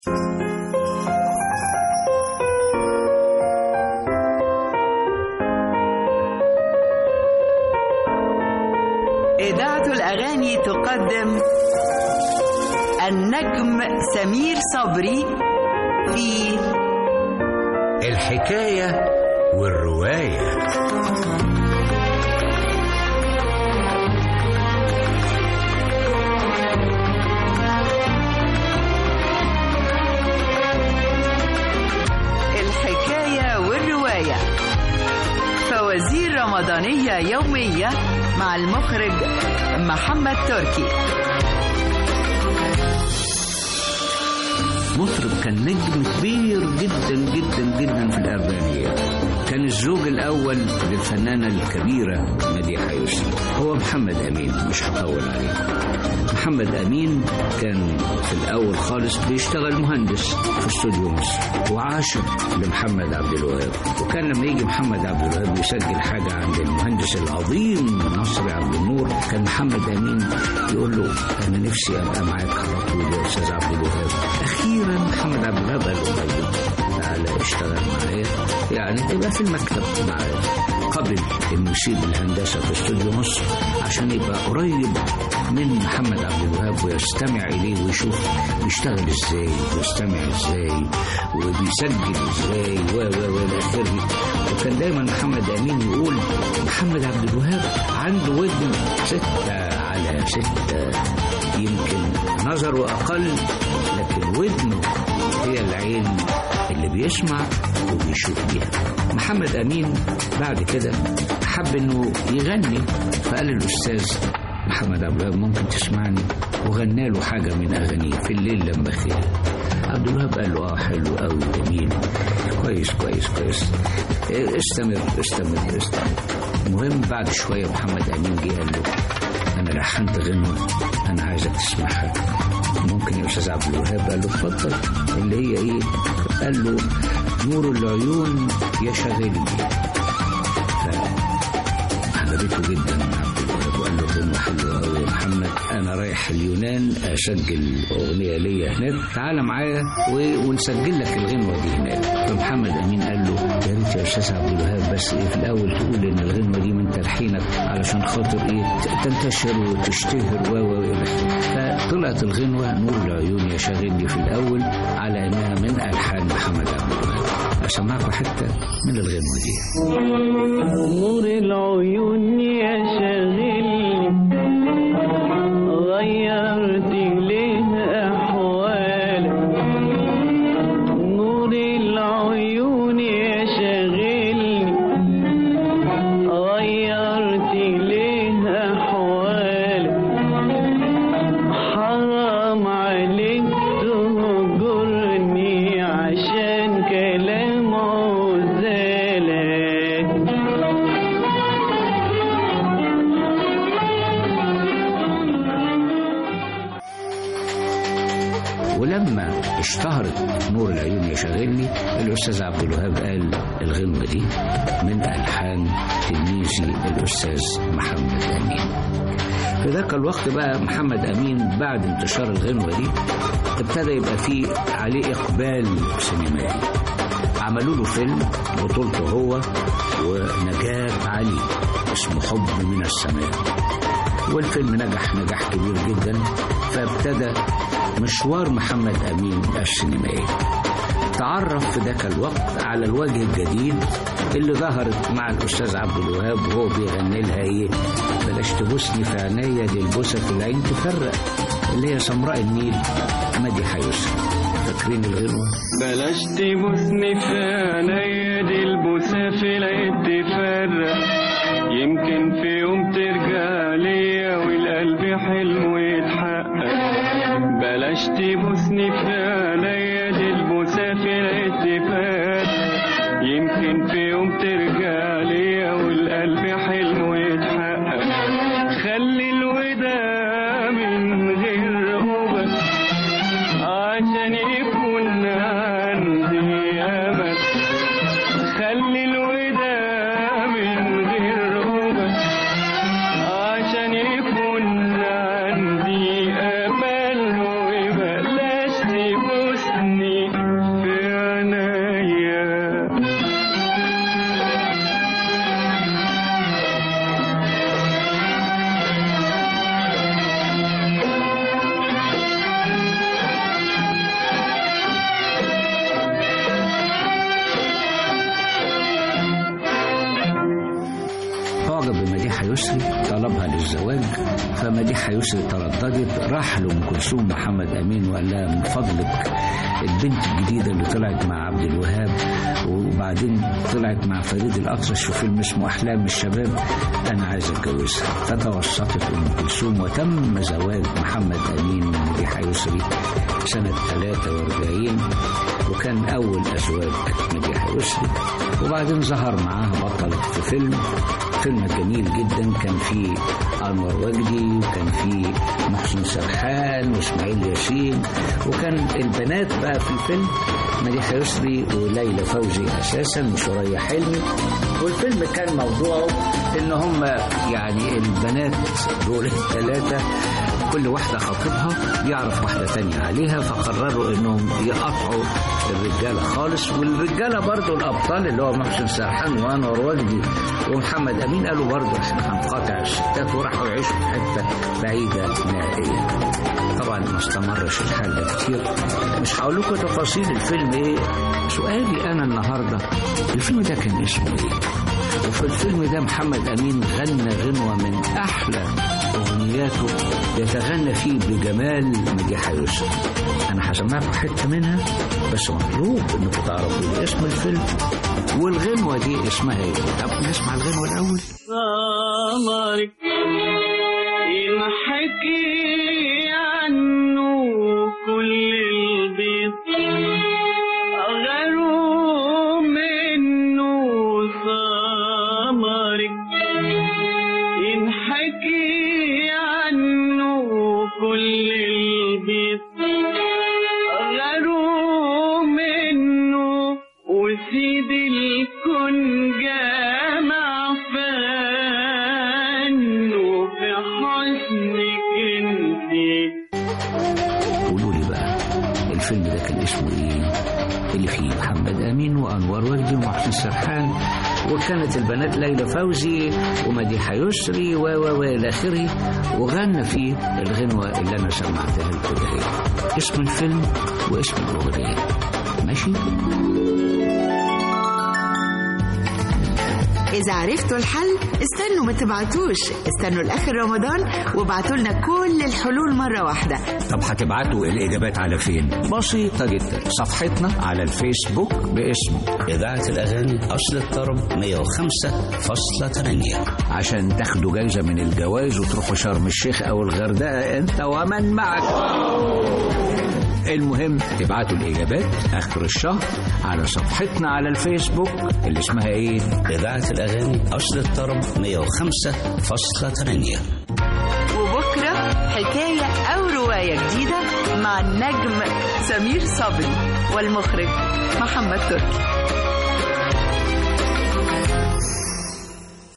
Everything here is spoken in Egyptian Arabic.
إذاعة الأغاني تقدم النجم سمير صبري في الحكاية والرواية الحكاية والرواية فوازير رمضانية يومية مع المخرج محمد تركي مطرب كان نجم كبير جدا جدا جدا في الأربعينيات كان الزوج الأول للفنانة الكبيرة مديحة يوسف هو محمد أمين مش هطول عليه محمد أمين كان في الأول خالص بيشتغل مهندس في استوديو مصر وعاشق لمحمد عبد الوهاب وكان لما يجي محمد عبد الوهاب يسجل حاجة عند المهندس العظيم نصر عبد النور كان محمد أمين يقول له أنا نفسي أبقى معاك على طول يا أستاذ عبد الوهاب أخيرا محمد عبد الوهاب قال له طيب تعالى اشتغل معايا يعني تبقى في المكتب معايا قبل انه يسيب الهندسه في استوديو مصر عشان يبقى قريب من محمد عبد الوهاب ويستمع اليه ويشوف بيشتغل ازاي ويستمع ازاي وبيسجل ازاي و و و الى اخره وكان دايما محمد امين يقول محمد عبد الوهاب عنده ودن ستة على ستة يمكن نظره أقل لكن ودنه هي العين اللي بيسمع وبيشوف بيها محمد أمين بعد كده حب إنه يغني فقال للأستاذ محمد عبد الوهاب ممكن تسمعني وغنى له حاجة من أغانيه في الليل لما خير عبد الوهاب قال له اه حلو قوي جميل كويس كويس كويس إيه، استمر استمر استمر المهم بعد شوية محمد أمين جه قال له أنا لحنت غنوة أنا عايزك تسمعها ممكن يا أستاذ عبد الوهاب قال له اتفضل اللي هي إيه؟ قال له نور العيون يا شاغلي فعجبته جدا عبد الوهاب وقال له غنوة حلوة أوي يا محمد أنا رايح اليونان أسجل أغنية ليا هناك تعالى معايا و- ونسجل لك الغنوة دي هناك فمحمد أمين قال له يا ريت يا أستاذ عبد الوهاب بس إيه في الأول تقول إن الغنوة دي من تلحينك علشان خاطر إيه ت- تنتشر وتشتهر و و إلى آخره. فطلعت الغنوة نور العيون يا شاغلني في الأول على إنها من ألحان محمد عبد الوهاب أسمعكم حتة من الغنوة دي نور العيون يا شاغلني غيرت ليه أحوالك نور العيون يا شاغلني غيرت ليه أحوالك حرام عليك تهجرني عشان كلام عزالك ولما اشتهرت نور العيون يشغلني الأستاذ عبد الوهاب قال الغنوة دي من ألحان تلميذي الأستاذ محمد أمين في ذاك الوقت بقى محمد أمين بعد انتشار الغنوة دي ابتدى يبقى فيه عليه إقبال سينمائي عملوا له فيلم بطولته هو ونجاة علي اسمه حب من السماء والفيلم نجح نجاح كبير جدا فابتدى مشوار محمد أمين السينمائي تعرف في ذاك الوقت على الوجه الجديد اللي ظهرت مع الأستاذ عبد الوهاب وهو بيغني لها إيه بلاش تبوسني في عينيا دي البوسة في العين تفرق اللي هي سمراء النيل مديحة يوسف فاكرين الغنوة؟ بلاش تبوسني في عينيا دي البوسة في العيد تفرق يمكن في يوم ترجع ليا والقلب حلمه يتحقق بلاش تبوسني في عينيا دي البوسة في العيد تفرق يمكن في يوم ترجع ليا والقلب حلمه يتحقق خلي الوداع من غير قبل عشان يكون عندي أمل خلي الوداع من غير قبل عشان يكون عندي أمل وبلاش تبوسني بوسني في عينيا أعجب بمديحة يسري طلبها للزواج فمديحة يسري ترددت راح لأم كلثوم محمد أمين وقال لها من فضلك البنت الجديدة اللي طلعت مع عبد الوهاب وبعدين طلعت مع فريد الأطرش في فيلم اسمه أحلام الشباب أنا عايز أتجوزها فتوسطت أم كلثوم وتم زواج محمد أمين من مديحة يسري سنة 43 وكان أول أزواج مديحة يسري وبعدين ظهر معاها بطل في فيلم فيلم جميل جدا كان فيه أنور وجدي وكان فيه محسن سرحان وإسماعيل ياسين وكان البنات بقى في الفيلم مديحة يسري وليلى فوزي أساسا وشرية حلمي والفيلم كان موضوعه إن هم يعني البنات دول الثلاثة كل واحدة خطيبها يعرف واحدة تانية عليها فقرروا انهم يقطعوا الرجالة خالص والرجالة برضو الأبطال اللي هو محسن سرحان وأنور وجدي ومحمد أمين قالوا برضو احنا هنقاطع الستات وراحوا يعيشوا في حتة بعيدة نهائيا طبعا ما استمرش الحال ده كتير مش هقول لكم تفاصيل الفيلم ايه سؤالي انا النهارده الفيلم ده كان اسمه ايه وفي الفيلم ده محمد امين غنى غنوه من احلى اغنياته يتغنى فيه بجمال مديحه يسري انا هسمعكم حته منها بس مطلوب انكم تعرفوا لي اسم الفيلم والغنوه دي اسمها ايه طب نسمع الغنوه الاول قمرك ينحكي عنه كل البيض غيره منه سمرك ينحكي عنه كل البيض غيره منه وسيد الكون جامع فانه في حسنك انتي قولوا لي بقى الفيلم ده كان اسمه ايه اللي فيه محمد امين وانوار وجدي ومحسن سرحان وكانت البنات ليلى فوزي ومديحه يسري و و و الى اخره وغنى فيه الغنوه اللي انا سمعتها لكم دهي. اسم الفيلم واسم الاغنيه ماشي إذا عرفتوا الحل استنوا ما تبعتوش استنوا لآخر رمضان وابعتوا لنا كل الحلول مرة واحدة طب هتبعتوا الإجابات على فين؟ بسيطة جدا صفحتنا على الفيسبوك باسم إذاعة الأغاني أصل الطرب 105.8 عشان تاخدوا جايزة من الجواز وتروحوا شرم الشيخ أو الغردقة أنت ومن معك المهم تبعتوا الإجابات آخر الشهر على صفحتنا على الفيسبوك اللي اسمها إيه؟ إذاعة الأغاني أصل الطرب 105.8 وبكرة حكاية أو رواية جديدة مع النجم سمير صبري والمخرج محمد تركي